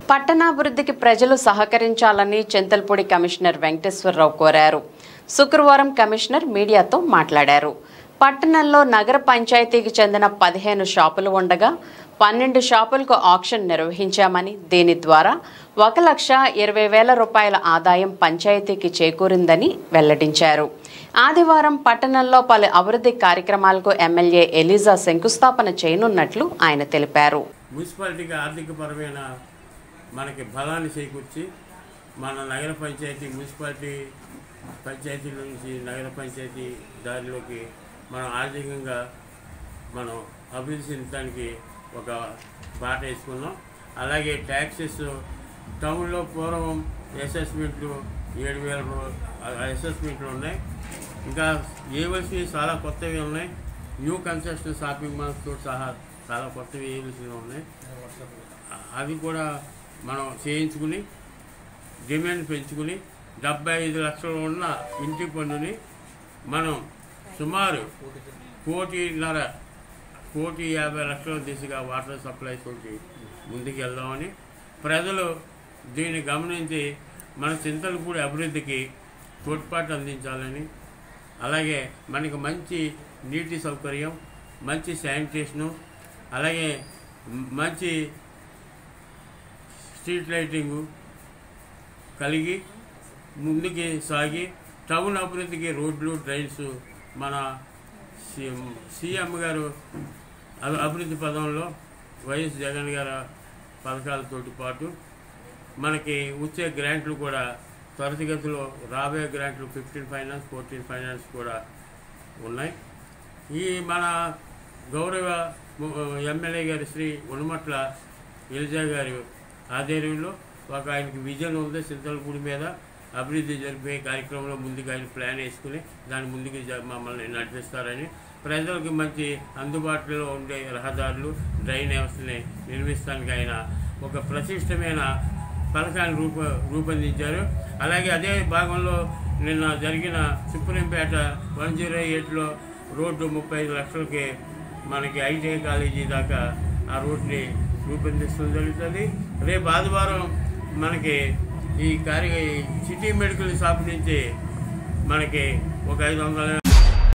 పట్టణాభివృద్ధికి ప్రజలు సహకరించాలని చింతల్పూడి కమిషనర్ వెంకటేశ్వరరావు కోరారు శుక్రవారం కమిషనర్ మీడియాతో మాట్లాడారు పట్టణంలో నగర పంచాయతీకి చెందిన పదిహేను షాపులు ఉండగా పన్నెండు షాపులకు ఆక్షన్ నిర్వహించామని దీని ద్వారా ఒక లక్ష ఇరవై వేల రూపాయల ఆదాయం పంచాయతీకి చేకూరిందని వెల్లడించారు ఆదివారం పట్టణంలో పలు అభివృద్ధి కార్యక్రమాలకు ఎమ్మెల్యే ఎలిజా శంకుస్థాపన చేయనున్నట్లు ఆయన తెలిపారు మున్సిపాలిటీకి ఆర్థికపరమైన మనకి బలాన్ని చేకూర్చి మన నగర పంచాయతీ మున్సిపాలిటీ పంచాయతీల నుంచి నగర పంచాయతీ దారిలోకి మనం ఆర్థికంగా మనం అభివృద్ధి చెందడానికి ఒక బాట వేసుకున్నాం అలాగే ట్యాక్సెస్ టౌన్లో పూర్వం అసెస్మెంట్లు ఏడు వేల అసెస్మెంట్లు ఉన్నాయి ఇంకా ఏవలసి చాలా కొత్తవి ఉన్నాయి న్యూ కన్స్ట్రక్షన్ షాపింగ్ మాల్స్తో సహా చాలా కొత్తవి ఏవలసినవి ఉన్నాయి అవి కూడా మనం చేయించుకుని డిమాండ్ పెంచుకుని డెబ్బై ఐదు లక్షలు ఉన్న ఇంటి పన్నుని మనం సుమారు కోటిన్నర కోటి యాభై లక్షల దిశగా వాటర్ సప్లై తోటి ముందుకు వెళ్దామని ప్రజలు దీన్ని గమనించి మన చింతలపూడి అభివృద్ధికి తోడ్పాటు అందించాలని అలాగే మనకి మంచి నీటి సౌకర్యం మంచి శానిటేషను అలాగే మ్- మంచి స్ట్రీట్ లైటింగు కలిగి ముందుకి సాగి టౌన్ అభివృద్ధికి రోడ్లు డ్రైన్స్ మన సీఎం సీఎం గారు అభి- అభివృద్ధి పదంలో వైఎస్ జగన్ గారి పథకాలతోటి పాటు మనకి వచ్చే గ్రాంట్లు కూడా త్వరితగతిలో రాబోయే గ్రాంట్లు ఫిఫ్టీన్ ఫైనాన్స్ ఫోర్టీన్ ఫైనాన్స్ కూడా ఉన్నాయి ఈ మన గౌరవ ము- ఎమ్మెల్యే గారి శ్రీ ఉణమట్ల ఎలిజా గారి ఆధ్వర్యంలో ఒక ఆయనకి విజన్ ఉంది చింతలపూడి మీద అభివృద్ధి జరిపే కార్యక్రమంలో ముందుగా ఆయన ప్లాన్ వేసుకుని దాని ముందుకు జ- మమ్మల్ని నడిపిస్తారని ప్రజలకు మంచి అందుబాటులో ఉండే రహదారులు డ్రైన్ వ్యవస్థని నిర్మిస్తానికి ఆయన ఒక ప్రతిష్టమైన పథకాన్ని రూప రూపొందించారు అలాగే అదే భాగంలో నిన్న జరిగిన సుప్రీంపేట వన్ జీరో ఎయిట్లో రోడ్డు ముప్పై ఐదు లక్షలకి మనకి ఐటీఐ కాలేజీ దాకా ఆ రోడ్ని రూపొందించడం జరుగుతుంది రేపు ఆదివారం మనకి ఈ కార్య సిటీ మెడికల్ షాప్ నుంచి మనకి ఒక ఐదు వందల